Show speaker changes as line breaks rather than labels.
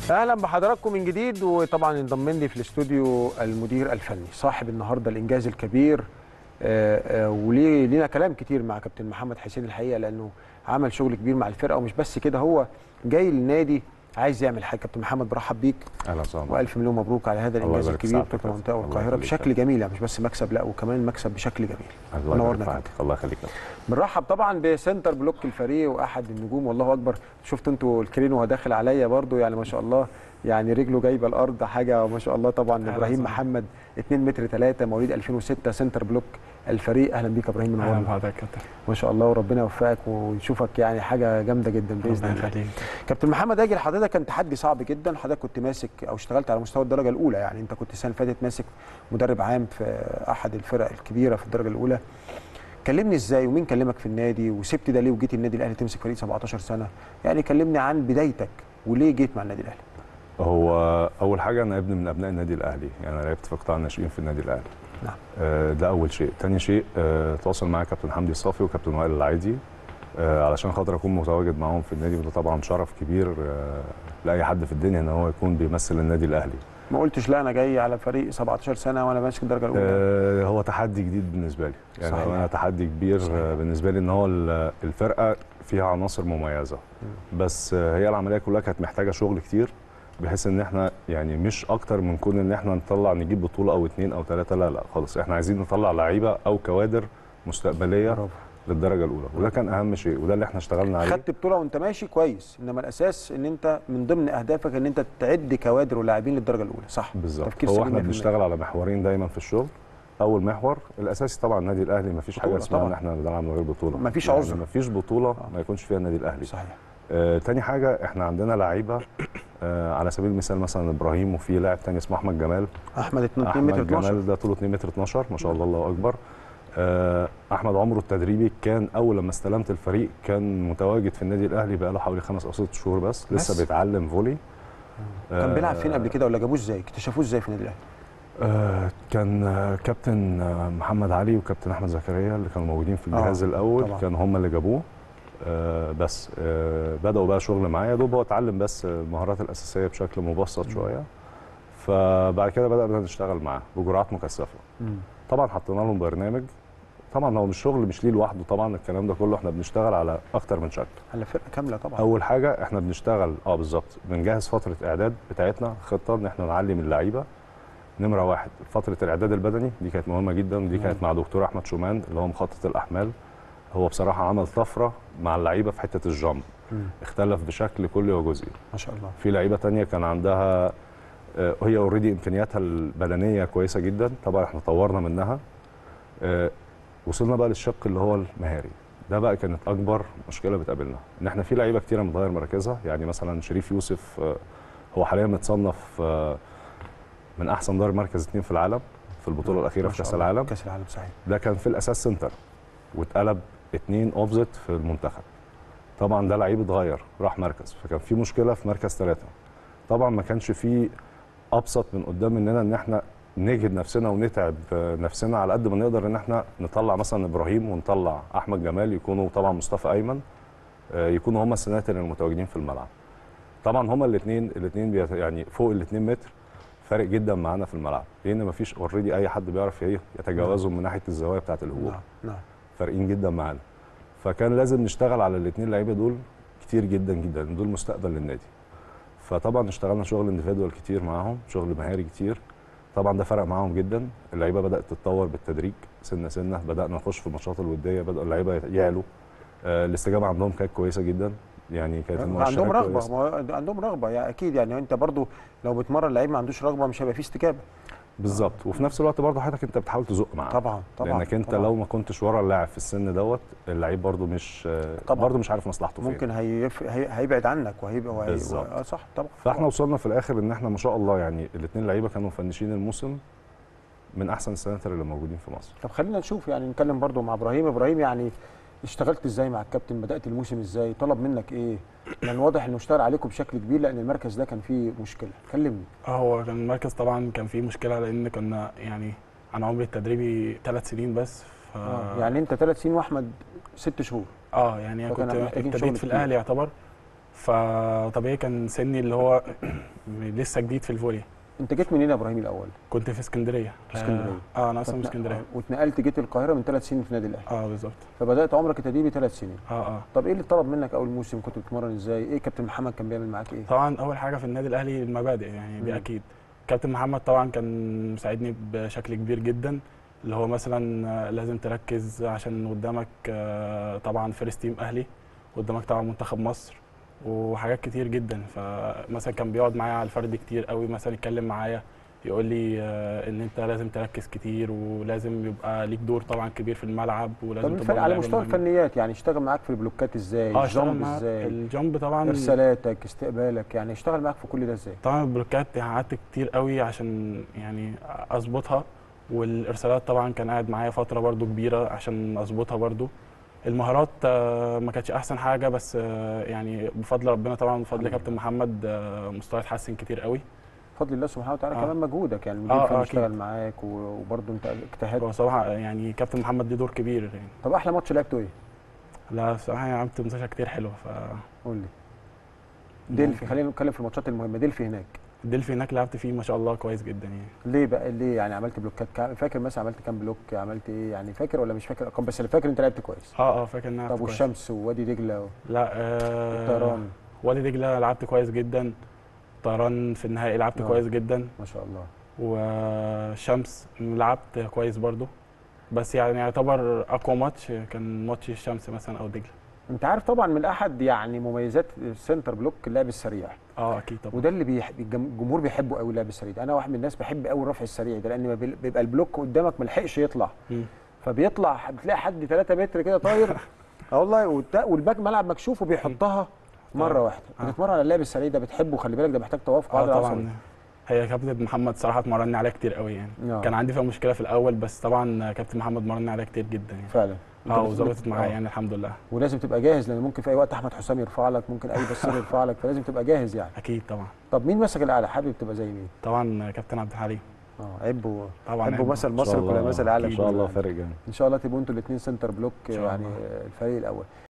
اهلا بحضراتكم من جديد وطبعا انضم لي في الاستوديو المدير الفني صاحب النهارده الانجاز الكبير آه، آه، وليه لينا كلام كتير مع كابتن محمد حسين الحقيقه لانه عمل شغل كبير مع الفرقه ومش بس كده هو جاي للنادي عايز يعمل حاجه كابتن محمد برحب بيك
اهلا وسهلا
والف مليون مبروك على هذا
الله
الانجاز
يبارك في
الكبير
سعادتك.
بطوله المنطقه
الله
والقاهره
يخليك.
بشكل جميل يعني مش بس مكسب لا وكمان مكسب بشكل جميل
الله يبارك
منورنا
في
يا
حياتك. الله يخليك
بنرحب طبعا بسنتر بلوك الفريق واحد النجوم والله اكبر شفتوا انتوا الكرين وهو داخل عليا برضو يعني ما شاء الله يعني رجله جايبه الارض حاجه ما شاء الله طبعا
أهلا
ابراهيم
وسهلا.
محمد 2 متر 3 مواليد 2006 سنتر بلوك الفريق اهلا بيك يا ابراهيم
اهلا
منورنا
بحضرتك يا كابتن
ما شاء الله وربنا يوفقك ونشوفك يعني حاجه جامده جدا باذن
ربنا
الله
يخليك
كابتن محمد اجي لحضرتك كان تحدي صعب جدا حضرتك كنت ماسك او اشتغلت على مستوى الدرجه الاولى يعني انت كنت السنه اللي فاتت ماسك مدرب عام في احد الفرق الكبيره في الدرجه الاولى كلمني ازاي ومين كلمك في النادي وسبت ده ليه وجيت النادي الاهلي تمسك فريق 17 سنه يعني كلمني عن بدايتك وليه جيت مع النادي الاهلي
هو اول حاجه انا ابن من ابناء النادي الاهلي يعني انا لعبت في قطاع الناشئين في النادي الاهلي
نعم.
آه، ده اول شيء تاني شيء آه، تواصل معايا كابتن حمدي الصافي وكابتن وائل العايدي آه، علشان خاطر اكون متواجد معاهم في النادي وده طبعا شرف كبير آه، لاي حد في الدنيا ان هو يكون بيمثل النادي الاهلي
ما قلتش لا انا جاي على فريق 17 سنه وانا ماسك الدرجه الاولى
آه، هو تحدي جديد بالنسبه لي يعني
صحيح.
انا تحدي كبير
صحيح.
آه، بالنسبه لي ان هو ال- الفرقه فيها عناصر مميزه بس آه، هي العمليه كلها كانت محتاجه شغل كتير بحيث ان احنا يعني مش اكتر من كون ان احنا نطلع نجيب بطوله او اتنين او ثلاثه لا لا خالص احنا عايزين نطلع لعيبه او كوادر مستقبليه
برافو.
للدرجه الاولى وده كان اهم شيء وده اللي احنا اشتغلنا عليه
خدت بطوله وانت ماشي كويس انما الاساس ان انت من ضمن اهدافك ان انت تعد كوادر ولاعبين للدرجه الاولى صح
بالظبط
تفكير
هو
سليم
احنا
100%.
بنشتغل على محورين دايما في الشغل اول محور الاساسي طبعا النادي الاهلي ما فيش حاجه
بطولة
اسمها
طبعاً.
ان احنا بنلعب من غير بطوله
مفيش
يعني
عذر.
ما فيش بطوله ما يكونش فيها النادي الاهلي
صحيح
آه، تاني حاجة احنا عندنا لعيبة آه، على سبيل المثال مثلا ابراهيم وفي لاعب تاني اسمه احمد جمال
احمد 2 متر
احمد
12
جمال ده طوله 2 متر 12 ما شاء الله الله اكبر آه، احمد عمره التدريبي كان اول لما استلمت الفريق كان متواجد في النادي الاهلي بقاله حوالي خمس او ست شهور بس,
بس؟
لسه بيتعلم فولي
كان
آه،
بيلعب فين قبل كده ولا جابوه ازاي اكتشفوه ازاي في النادي الاهلي
آه، كان آه، كابتن آه، محمد علي وكابتن احمد زكريا اللي كانوا موجودين في
آه،
الجهاز الاول
طبعاً.
كانوا هم اللي جابوه آه، بس آه، بداوا بقى شغل معايا دوب هو اتعلم بس المهارات الاساسيه بشكل مبسط شويه فبعد كده بدانا نشتغل معاه بجرعات مكثفه طبعا حطينا لهم برنامج طبعا هو مش شغل مش ليه لوحده طبعا الكلام ده كله احنا بنشتغل على اكتر من شكل
على فرقه كامله طبعا
اول حاجه احنا بنشتغل اه بالظبط بنجهز فتره اعداد بتاعتنا خطه ان احنا نعلم اللعيبه نمره واحد فتره الاعداد البدني دي كانت مهمه جدا ودي كانت مع دكتور احمد شومان اللي هو مخطط الاحمال هو بصراحه عمل طفره مع اللعيبه في حته الجامب
مم.
اختلف بشكل كلي وجزئي
ما شاء الله
في لعيبه تانية كان عندها آه، هي اوريدي امكانياتها البدنيه كويسه جدا طبعا احنا طورنا منها آه، وصلنا بقى للشق اللي هو المهاري ده بقى كانت اكبر مشكله بتقابلنا ان احنا في لعيبه كتيره متغير مراكزها يعني مثلا شريف يوسف آه، هو حاليا متصنف آه، من احسن ضارب مركز اثنين في العالم في البطوله الاخيره
ما
في
شاء
كاس
الله.
العالم
كاس العالم صحيح
ده كان في الاساس سنتر واتقلب اتنين اوبزيت في المنتخب طبعا ده لعيب اتغير راح مركز فكان في مشكله في مركز ثلاثه طبعا ما كانش في ابسط من قدام مننا ان احنا نجهد نفسنا ونتعب آه، نفسنا على قد ما نقدر ان احنا نطلع مثلا ابراهيم ونطلع احمد جمال يكونوا طبعا مصطفى ايمن آه، يكونوا هم السناتر المتواجدين في الملعب طبعا هم الاثنين الاثنين يعني فوق الاثنين متر فارق جدا معانا في الملعب لان ما فيش اوريدي اي حد بيعرف ايه يتجاوزهم من ناحيه الزوايا بتاعه الهجوم
نعم نعم
فارقين جدا معانا فكان لازم نشتغل على الاثنين لعيبه دول كتير جدا جدا دول مستقبل للنادي فطبعا اشتغلنا شغل انديفيدوال كتير معاهم شغل مهاري كتير طبعا ده فرق معاهم جدا اللعيبه بدات تتطور بالتدريج سنه سنه بدانا نخش في الماتشات الوديه بداوا اللعيبه يعلوا آه الاستجابه عندهم كانت كويسه جدا يعني كانت
عندهم
المؤشرات
رغبه
كويسة.
ما هو عندهم رغبه يعني اكيد يعني انت برضو لو بتمرن لعيب ما عندوش رغبه مش هيبقى فيه استجابه
بالظبط وفي نفس الوقت برضه حضرتك انت بتحاول تزق معاه
طبعا طبعا
لانك انت
طبعاً.
لو ما كنتش ورا اللاعب في السن دوت اللعيب برضه مش
طبعاً.
برضه مش عارف مصلحته فين
ممكن هيف... هي... هيبعد عنك وهيبقى وهي...
بالظبط.
اه صح طبعا
فاحنا وصلنا في الاخر ان احنا ما شاء الله يعني الاثنين لعيبه كانوا مفنشين الموسم من احسن السناتر اللي موجودين في مصر
طب خلينا نشوف يعني نتكلم برضو مع ابراهيم ابراهيم يعني اشتغلت ازاي مع الكابتن بدات الموسم ازاي طلب منك ايه لان واضح انه اشتغل عليكم بشكل كبير لان المركز ده كان فيه مشكله كلمني
اه هو كان المركز طبعا كان فيه مشكله لان كنا يعني انا عمري التدريبي ثلاث سنين بس ف
آه. يعني انت ثلاث سنين واحمد ست شهور
اه يعني انا
فكانوا
كنت
محتاجين
ابتديت
شغل
في
كتير.
الاهلي يعتبر فطبيعي كان سني اللي هو لسه جديد في الفولي
انت جيت منين يا ابراهيم الاول
كنت في اسكندريه
في اسكندريه.
اه, آه انا اصلا من
فاتن-
اسكندريه
آه، واتنقلت جيت القاهره من ثلاث سنين في نادي الاهلي
اه بالظبط
فبدات عمرك التدريبي ثلاث سنين
اه اه
طب ايه اللي طلب منك اول موسم كنت بتتمرن ازاي ايه كابتن محمد كان بيعمل معاك ايه
طبعا اول حاجه في النادي الاهلي المبادئ يعني دي
مم.
اكيد كابتن محمد طبعا كان مساعدني بشكل كبير جدا اللي هو مثلا آه، لازم تركز عشان قدامك آه، طبعا فيرست تيم اهلي قدامك طبعا منتخب مصر وحاجات كتير جدا فمثلا كان بيقعد معايا على الفرد كتير قوي مثلا يتكلم معايا يقول لي آه، ان انت لازم تركز كتير ولازم يبقى ليك دور طبعا كبير في الملعب ولازم
طب
تبقى
الفرق على
مدرب
مستوى
مهم.
الفنيات يعني اشتغل معاك في البلوكات ازاي
اه اشتغل
الجامب
معاه
ازاي
الجامب طبعا
ارسالاتك استقبالك يعني اشتغل معاك في كل ده ازاي
طبعا البلوكات يعني قعدت كتير قوي عشان يعني اظبطها والارسالات طبعا كان قاعد معايا فتره برضو كبيره عشان اظبطها برضو المهارات آه، ما كانتش احسن حاجه بس آه، يعني بفضل ربنا طبعا بفضل
الحمد
كابتن محمد آه، مستواي اتحسن كتير قوي
بفضل الله سبحانه وتعالى
آه.
كمان مجهودك يعني المدير
آه،
الفني
آه،
اشتغل
أكيد.
معاك و- وبرضه انت اجتهدت
هو صراحه يعني كابتن محمد ليه دور كبير يعني
طب احلى ماتش لعبته ايه؟
لا بصراحه يعني عملت ماتشات كتير حلوه ف
قول لي ديلفي خلينا نتكلم في الماتشات المهمه ديلفي هناك
الدلفي هناك لعبت فيه ما شاء الله كويس جدا يعني
ليه بقى ليه يعني عملت بلوكات كام فاكر مثلا عملت كام بلوك عملت ايه يعني فاكر ولا مش فاكر ارقام بس اللي فاكر انت لعبت كويس
اه اه فاكر ان انا
طب
لعبت كويس.
والشمس ووادي دجله
لا آه
والطيران
وادي دجله لعبت كويس جدا طيران في النهائي لعبت
آه.
كويس جدا
ما شاء الله
والشمس لعبت كويس برضو بس يعني يعتبر اقوى ماتش كان ماتش الشمس مثلا او دجله
انت عارف طبعا من احد يعني مميزات السنتر بلوك اللعب السريع
اه اكيد طبعا
وده اللي بيح... الجم- الجمهور بيحبه قوي اللعب السريع ده انا واحد من الناس بحب قوي الرفع السريع ده لان ما بي- بيبقى البلوك قدامك ما لحقش يطلع
مم.
فبيطلع بتلاقي حد 3 متر كده طاير اه والله والت- والباك ملعب مكشوف وبيحطها مره
آه.
واحده
آه.
بتتمرن على اللعب السريع ده بتحبه خلي بالك ده محتاج توافق
اه
عضلي عصبي.
طبعا هي كابتن محمد صراحه اتمرني عليها كتير قوي يعني
آه.
كان عندي فيها مشكله في الاول بس طبعا كابتن محمد مرني عليها كتير جدا يعني
فعلا
اه
أنت بت-
وظبطت
بت-
معايا
آه.
يعني الحمد لله
ولازم تبقى جاهز لان ممكن في اي وقت احمد حسام يرفع لك ممكن اي بصير يرفع لك فلازم تبقى جاهز يعني
اكيد طبعا
طب مين مسك الاعلى حابب تبقى زي مين
طبعا كابتن عبد الحليم
اه عبوا
طبعا
عبوا
عبوا.
مثل
إن شاء
مصر كل
الله-
مثل اعلى
ان شاء الله
يعني.
فارق جامد
ان شاء الله تبقوا انتوا الاثنين سنتر بلوك
إن شاء
يعني
الله.
الفريق الاول